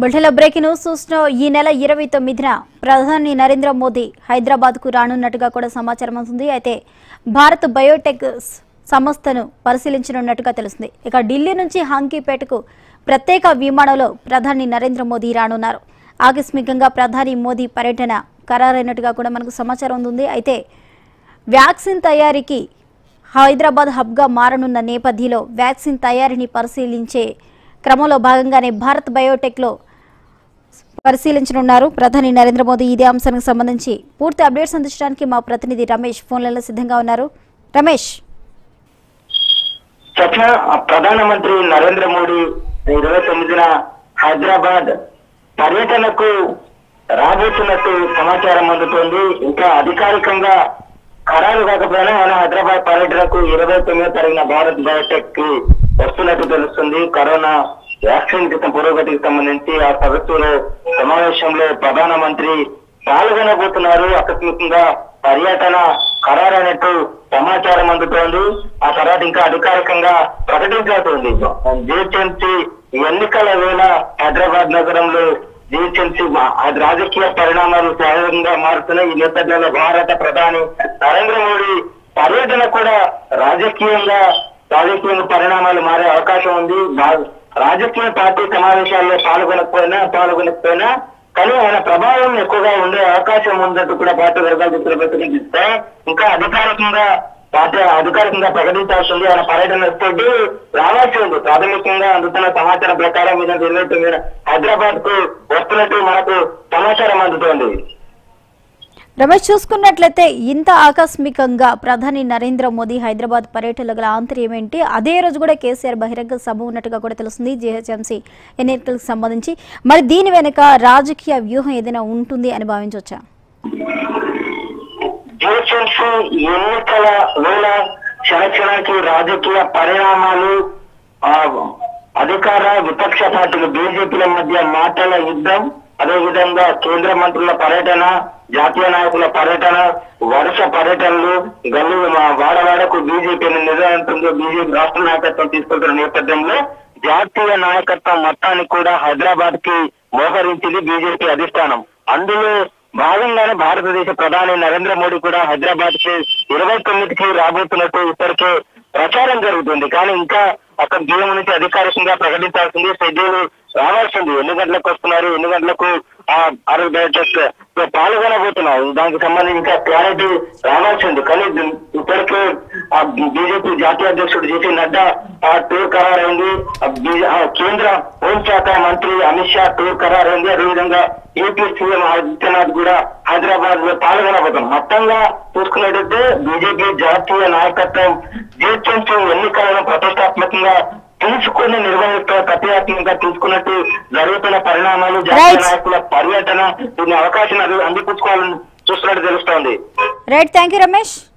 బుల్టెల breaking news చూసిన ఈ నెల ఇరవై తొమ్మిదిన ప్రధాని నరేంద్ర మోదీ హైదరాబాద్కు రానున్నట్టుగా కూడా సమాచారం అవుతుంది అయితే భారత్ బయోటెక్ సంస్థను పరిశీలించనున్నట్టుగా తెలుస్తుంది ఇక ఢిల్లీ నుంచి హంకీపేటకు ప్రత్యేక విమానంలో ప్రధాని నరేంద్ర మోదీ రానున్నారు ఆకస్మికంగా ప్రధాని మోదీ పర్యటన ఖరారైనట్టుగా కూడా మనకు సమాచారం ఉంది అయితే వ్యాక్సిన్ తయారీకి హైదరాబాద్ హబ్గా మారనున్న నేపథ్యంలో వ్యాక్సిన్ తయారీని పరిశీలించే క్రమంలో భాగంగానే భారత్ బయోటెక్లో పరిశీలించనున్నారు ప్రధాని నరేంద్ర మోదీ ఇదే అంశానికి సంబంధించి పూర్తి అప్డేట్స్ అందించడానికి మా ప్రతినిధి రమేష్ ఫోన్లలో సిద్ధంగా ఉన్నారు రమేష్ సత్య ప్రధానమంత్రి నరేంద్ర మోడీ ఇరవై తొమ్మిదిన హైదరాబాద్ పర్యటనకు రాబోతున్నట్టు సమాచారం అందుతోంది ఇంకా అధికారికంగా ఖరారు కాకపోయినా ఆయన హైదరాబాద్ పర్యటనకు ఇరవై తొమ్మిదో తారీఖున భారత్ బయోటెక్ కి వస్తున్నట్టు తెలుస్తుంది కరోనా వ్యాక్సిన్ క్రితం పురోగతికి సంబంధించి ఆ సదస్సులో సమావేశంలో ప్రధానమంత్రి పాల్గొనబోతున్నారు ఆకస్మికంగా పర్యటన ఖరారైనట్టు సమాచారం అందుతోంది ఆ తర్వాత ఇంకా అధికారికంగా ప్రకటించాల్సి ఉంది జిహెచ్ఎంసీ ఎన్నికల వేళ హైదరాబాద్ నగరంలో జిహెచ్ఎంసీ అది రాజకీయ పరిణామాలు సహజంగా మారుతున్నాయి ఈ నేపథ్యంలో భారత ప్రధాని నరేంద్ర మోడీ పర్యటన కూడా రాజకీయంగా రాజకీయ పరిణామాలు మారే అవకాశం ఉంది భా- రాజకీయ పార్టీ సమావేశాల్లో పాల్గొనకపోయినా పాల్గొనకపోయినా కానీ ఆయన ప్రభావం ఎక్కువగా ఉండే అవకాశం ఉందంటూ కూడా పార్టీ వర్గాలు చెప్తున్న ప్రతినిధిస్తే ఇంకా అధికారికంగా పార్టీ అధికారికంగా ప్రకటించాల్సి ఉంది ఆయన పర్యటన తోటి రావాల్సి ఉంది ప్రాథమికంగా అందుతున్న సమాచారం ప్రకారం మీద ఇరవై తొమ్మిది హైదరాబాద్ కు వస్తున్నట్టు మనకు సమాచారం అందుతోంది రమేష్ చూసుకున్నట్లయితే ఇంత ఆకస్మికంగా ప్రధాని నరేంద్ర మోదీ హైదరాబాద్ పర్యటనలో గల ఆంతర్యం ఏంటి అదే రోజు కూడా కేసీఆర్ బహిరంగ సభ ఉన్నట్టుగా కూడా తెలుస్తుంది జీహెచ్ఎంసీ ఎన్నికలకు సంబంధించి మరి దీని వెనుక రాజకీయ వ్యూహం ఏదైనా ఉంటుంది అని భావించవచ్చా జిహెచ్ఎంసీ ఎన్నికల వేళ క్షణక్షణానికి రాజకీయ పరిణామాలు ఆ, అధికార విపక్ష పార్టీలు బీజేపీల మధ్య మాటల యుద్ధం అదేవిధంగా కేంద్ర మంత్రుల పర్యటన జాతీయ నాయకుల పర్యటన వరుస పర్యటనలు గల్లు మా వాడవాడకు బీజేపీ నిర్ణయంతో బీజేపీ రాష్ట్ర నాయకత్వం తీసుకెళ్తున్న నేపథ్యంలో జాతీయ నాయకత్వం మొత్తాన్ని కూడా హైదరాబాద్ కి మోహరించింది బీజేపీ అధిష్టానం అందులో భాగంగానే భారతదేశ ప్రధాని నరేంద్ర మోడీ కూడా హైదరాబాద్ కి ఇరవై తొమ్మిదికి రాబోతున్నట్టు ఇప్పటికే ప్రచారం జరుగుతుంది కానీ ఇంకా అక్కడ గేమ్ నుంచి అధికారికంగా ప్రకటించాల్సింది షెడ్యూల్ రావాల్సింది ఎన్ని గంటలకు వస్తున్నారు ఎన్ని గంటలకు ఆ అరవై బయోటెక్ లో పాల్గొనబోతున్నారు దానికి సంబంధించి ఇంకా క్లారిటీ రావాల్సింది కానీ ది- ఇప్పటికే ఆ బీజేపీ జాతీయ అధ్యక్షుడు జేపీ నడ్డా ఆ టూర్ ఖరారైంది ఆ బీ- ఆ కేంద్ర హోంశాఖ మంత్రి అమిత్ షా టూర్ ఖరారైంది అదేవిధంగా ఏపీ సీఎం ఆదిత్యనాథ్ కూడా హైదరాబాద్ లో పాల్గొనబోతున్నారు మొత్తంగా చూసుకున్నట్టయితే బీజేపీ జాతీయ నాయకత్వం జిహెచ్ఎంసీ ఎన్నికలను ప్రతిష్టాత్మకంగా తీసుకుని నిర్వహిస్తూ ప్రతిష్టాత్మకంగా తీసుకున్నట్టు జరుగుతున్న పరిణామాలు జాతీయ Right. నాయకుల పర్యటన దీని అవకాశం అందిపుచ్చుకోవాలని చూస్తున్నట్టు తెలుస్తోంది రైట్ థ్యాంక్ యూ రమేష్